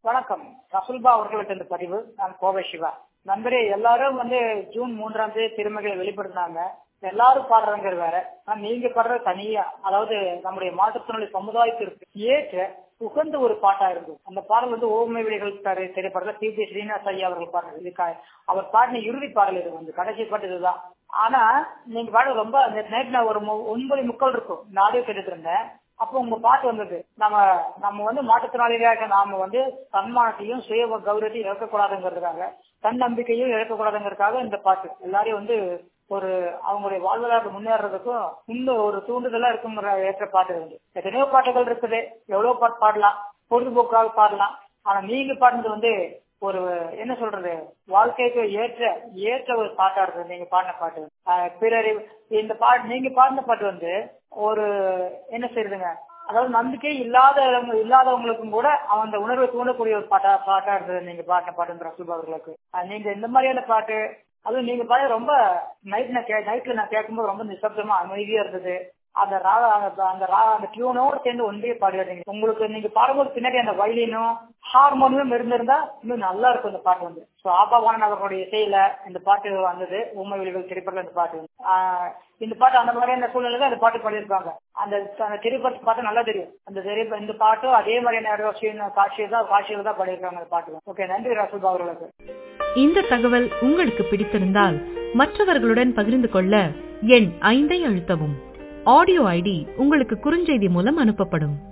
வணக்கம் ரசுல்பா அவர்களுக்கு இந்த பதிவு நான் கோவை சிவா நண்பரே எல்லாரும் வந்து ஜூன் மூன்றாம் தேதி திருமகளை வெளிப்படுத்தினாங்க எல்லாரும் பாடுறவங்க வேற ஆனா நீங்க பாடுறது தனியா அதாவது நம்முடைய மாற்றுத்திறனாளி சமுதாயத்திற்கு ஏற்ற உகந்த ஒரு பாட்டா இருக்கு அந்த பாடல் வந்து ஓமை விழிகள் திரைப்படத்துல டி பி ஸ்ரீனிவாஸ் ஐயா அவர்கள் பாடுறது இதுக்காக அவர் பாடின இறுதி பாடல் இது வந்து கடைசி பாட்டு இதுதான் ஆனா நீங்க பாடு ரொம்ப நைட் நான் ஒரு மு- ஒன்பது முக்கள் இருக்கும் நாடே கேட்டுட்டு இருந்தேன் அப்போ உங்க பாட்டு வந்தது நம்ம நம்ம வந்து மாற்றுத்திறனாளிகளாக நாம வந்து தன்மானத்தையும் சுய கௌரவத்தையும் இழக்கக்கூடாதுங்கிறதுக்காக தன்னம்பிக்கையும் இழக்கக்கூடாதுங்கிறதுக்காக இந்த பாட்டு எல்லாரையும் வந்து ஒரு அவங்களுடைய வாழ்வதாக முன்னேறதுக்கும் இன்னும் ஒரு தூண்டுதலா இருக்குங்கிற ஏற்ற பாட்டு இது வந்து எத்தனையோ பாட்டுகள் இருக்குது எவ்வளவு பாட்டு பாடலாம் பொழுதுபோக்காக பாடலாம் ஆனா நீங்க பாடினது வந்து ஒரு என்ன சொல்றது வாழ்க்கைக்கு ஏற்ற ஏற்ற ஒரு பாட்டா இருக்குது நீங்க பாடின பாட்டு ஆஹ் பிறர் இந்த பாட்டு நீங்க பாடின பாட்டு வந்து ஒரு என்ன செய்யுதுங்க அதாவது நம்பிக்கை இல்லாதவங்க இல்லாதவங்களுக்கும் கூட அந்த உணர்வை தூண்டக்கூடிய ஒரு பாட்டா பாட்டா இருந்தது நீங்க பாடின பாட்டு ரசூல் அவர்களுக்கு ஆஹ் நீங்க இந்த மாதிரியான பாட்டு அதுவும் நீங்க பாட ரொம்ப நைட் நான் நைட்ல நான் கேட்கும்போது ரொம்ப நிசப்தமா அமைதியா இருந்தது அந்த ராக அந்த அந்த ரா- அந்த டியூனோட சேர்ந்து ஒன்றே பாடுறீங்க உங்களுக்கு நீங்க பாடும்போது பின்னாடி அந்த வயலினும் ஹார்மோனியும் இருந்திருந்தா இன்னும் நல்லா இருக்கும் இந்த பாட்டு வந்து ஸோ ஆபாவான அவர்களுடைய இசையில இந்த பாட்டு வந்தது உண்மை வெளிகள் திரைப்படத்துல இந்த பாட்டு வந்து. ஆஹ் இந்த பாட்டு அந்த மாதிரியான சூழ்நிலை அந்த பாட்டு பாடியிருப்பாங்க அந்த அந்த திரைப்படத்தை பார்த்தா நல்லா தெரியும் அந்த திரைப்ப இந்த பாட்டும் அதே மாதிரியான காட்சியில் தான் காட்சியில் தான் பாடியிருக்காங்க அந்த பாட்டு ஓகே நன்றி ரசூல் அவர்களுக்கு இந்த தகவல் உங்களுக்கு பிடித்திருந்தால் மற்றவர்களுடன் பகிர்ந்து கொள்ள எண் ஐந்தை அழுத்தவும் ஆடியோ ஐடி உங்களுக்கு குறுஞ்செய்தி மூலம் அனுப்பப்படும்